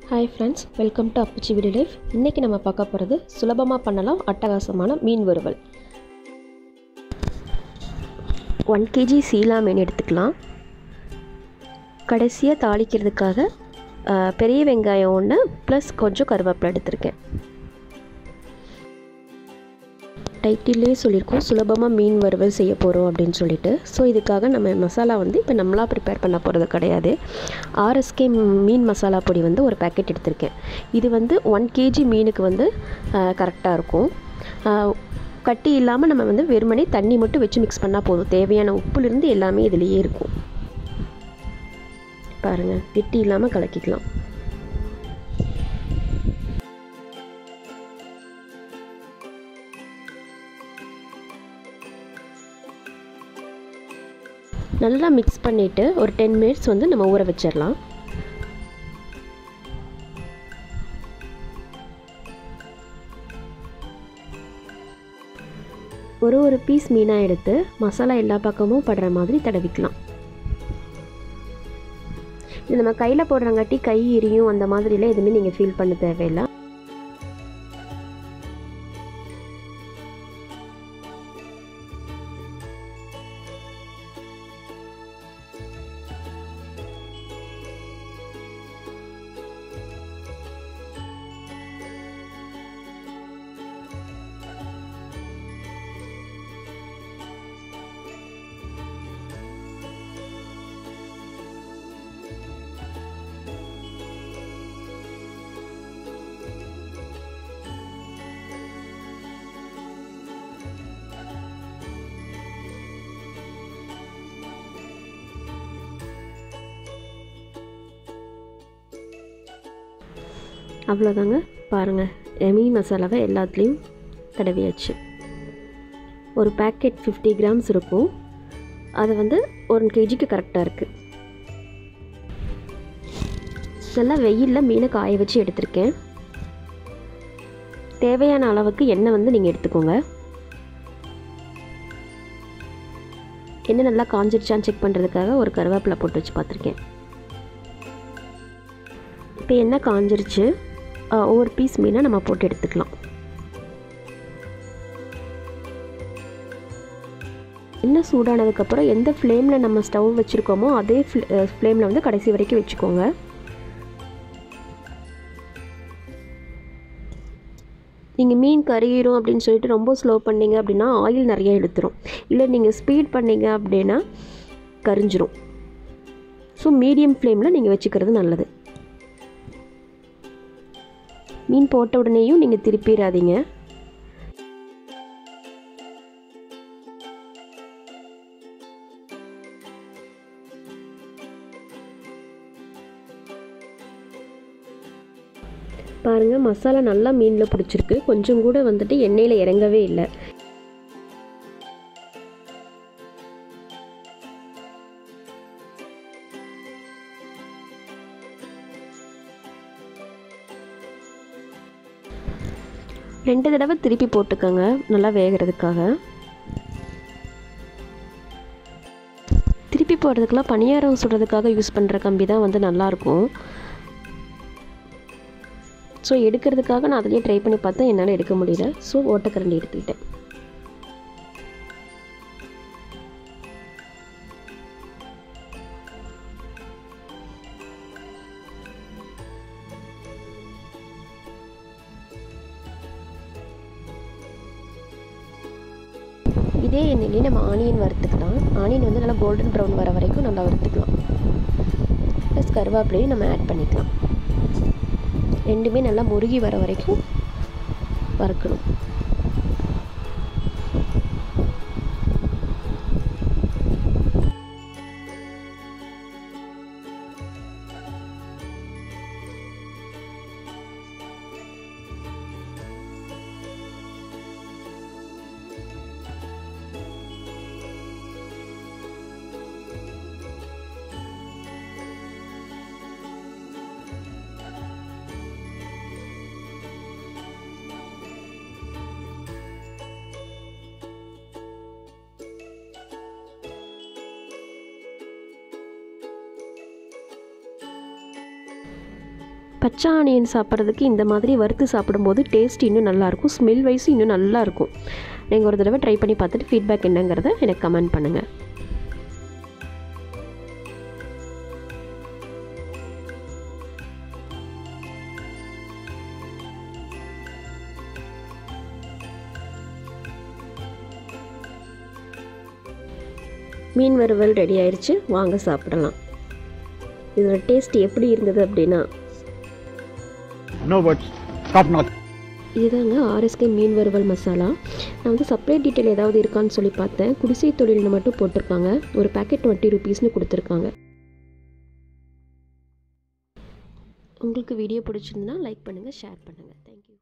Hi friends welcome to Appachi வீடு life இன்றைக்கி நம்ம பார்க்க போகிறது சுலபமாக பண்ணலாம் அட்டகாசமான மீன் வறுவல் ஒன் கேஜி சீலா மீன் எடுத்துக்கலாம் கடைசியாக தாளிக்கிறதுக்காக ஆ, பெரிய வெங்காயம் ஒன்று ப்ளஸ் கொஞ்சம் கருவேப்பிலை எடுத்திருக்கேன் டைட்டிலே சொல்லியிருக்கோம் சுலபமாக மீன் வறுவல் செய்ய போகிறோம் அப்படின்னு சொல்லிட்டு ஸோ இதுக்காக நம்ம மசாலா வந்து இப்போ நம்மளாக ப்ரிப்பேர் பண்ண போகிறது கிடையாது ஆர்எஸ்கே மீன் மசாலா பொடி வந்து ஒரு பேக்கெட் எடுத்திருக்கேன் இது வந்து ஒன் கேஜி மீனுக்கு வந்து கரெக்டாக இருக்கும் ஆஹ், கட்டி இல்லாமல் நம்ம வந்து வெறுமனே தண்ணி மட்டும் வச்சு மிக்ஸ் பண்ணால் போதும் தேவையான உப்புலேருந்து எல்லாமே இதுலேயே இருக்கும் பாருங்கள் கெட்டி இல்லாமல் கலக்கிக்கலாம் நல்லா மிக்ஸ் பண்ணிவிட்டு ஒரு டென் மினிட்ஸ் வந்து நம்ம ஊற வச்சிடலாம் ஒரு ஒரு பீஸ் மீனாக எடுத்து மசாலா எல்லா பக்கமும் படுற மாதிரி தடவிக்கலாம் இது நம்ம கையில் போடுறங்காட்டி கை எரியும் அந்த மாதிரிலாம் எதுவுமே நீங்கள் ஃபீல் பண்ண தேவையில்லை அவ்வளோதாங்க பாருங்கள் எமி மசாலாவை எல்லாத்துலேயும் தடவியாச்சு ஒரு பேக்கெட் ஃபிஃப்டி கிராம்ஸ் இருக்கும் அது வந்து ஒரு கேஜிக்கு கரெக்டாக இருக்குது நல்லா வெயிலில் மீனை காய வச்சு எடுத்திருக்கேன் தேவையான அளவுக்கு எண்ணெய் வந்து நீங்கள் எடுத்துக்கோங்க எண்ணெய் நல்லா காஞ்சிருச்சான்னு செக் பண்ணுறதுக்காக ஒரு கருவேப்பிலை போட்டு வச்சு பார்த்துருக்கேன் இப்போ எண்ணெய் காஞ்சிருச்சு ஆ, ஒவ்வொரு பீஸ் மீனை நம்ம போட்டு எடுத்துக்கலாம் எண்ணெய் சூடானதுக்கப்புறம் எந்த ஃப்ளேமில் நம்ம ஸ்டவ் வச்சுருக்கோமோ அதே ஃப்ளேமில் வந்து கடைசி வரைக்கும் வச்சுக்கோங்க நீங்கள் மீன் கருகிரும் அப்படின்னு சொல்லிட்டு ரொம்ப ஸ்லோ பண்ணீங்க அப்படின்னா ஆயில் நிறைய இழுத்துரும் இல்லை நீங்கள் ஸ்பீட் பண்ணீங்க அப்படின்னா கரிஞ்சிரும் ஸோ மீடியம் ஃப்ளேமில் நீங்கள் வச்சுக்கிறது நல்லது மீன் போட்ட உடனேயும் நீங்கள் திருப்பிடாதீங்க பாருங்கள் மசாலா நல்லா மீனில் பிடிச்சிருக்கு கொஞ்சம் கூட வந்துட்டு எண்ணெயில் இறங்கவே இல்லை ரெண்டு தடவை திருப்பி போட்டுக்கோங்க நல்லா வேகிறதுக்காக திருப்பி போடுறதுக்கெலாம் பணியாரம் சுடுறதுக்காக யூஸ் பண்ணுற கம்பி தான் வந்து நல்லாயிருக்கும் ஸோ எடுக்கிறதுக்காக நான் அதிலேயே ட்ரை பண்ணி பார்த்தேன் என்னால் எடுக்க முடியல ஸோ ஓட்டக்கரண்டி எடுத்துக்கிட்டேன் இதே எண்ணெயிலே நம்ம ஆனியன் வறுத்துக்கலாம் ஆனியன் வந்து நல்லா கோல்டன் ப்ரௌன் வர வரைக்கும் நல்லா வறுத்துக்கலாம் ப்ளஸ் கருவேப்பிலையும் நம்ம ஆட் பண்ணிக்கலாம் ரெண்டுமே நல்லா முருகி வர வரைக்கும் வறுக்கணும் பச்சை ஆனியன் சாப்பிட்றதுக்கு இந்த மாதிரி வறுத்து சாப்பிடும்போது டேஸ்ட் இன்னும் நல்லாயிருக்கும் ஸ்மெல் வைஸ் இன்னும் நல்லாயிருக்கும் நீங்கள் ஒரு தடவை ட்ரை பண்ணி பார்த்துட்டு ஃபீட்பேக் என்னங்கிறத எனக்கு கமெண்ட் பண்ணுங்கள் மீன் வறுவல் ரெடி ஆயிடுச்சு வாங்க சாப்பிடலாம் இதோட டேஸ்ட் எப்படி இருந்தது அப்படின்னா No words. Top notch. இதுதாங்க ஆர்எஸ்கே மீன் வறுவல் மசாலா நான் வந்து சப்ளை டீட்டெயில் ஏதாவது இருக்கான்னு சொல்லி பார்த்தேன் குடிசை தொழில்னு மட்டும் போட்டிருக்காங்க ஒரு பேக்கெட் டுவெண்ட்டி ருபீஸ்னு கொடுத்துருக்காங்க உங்களுக்கு வீடியோ பிடிச்சிருந்துன்னா லைக் பண்ணுங்கள் ஷேர் பண்ணுங்கள் தேங்க்யூ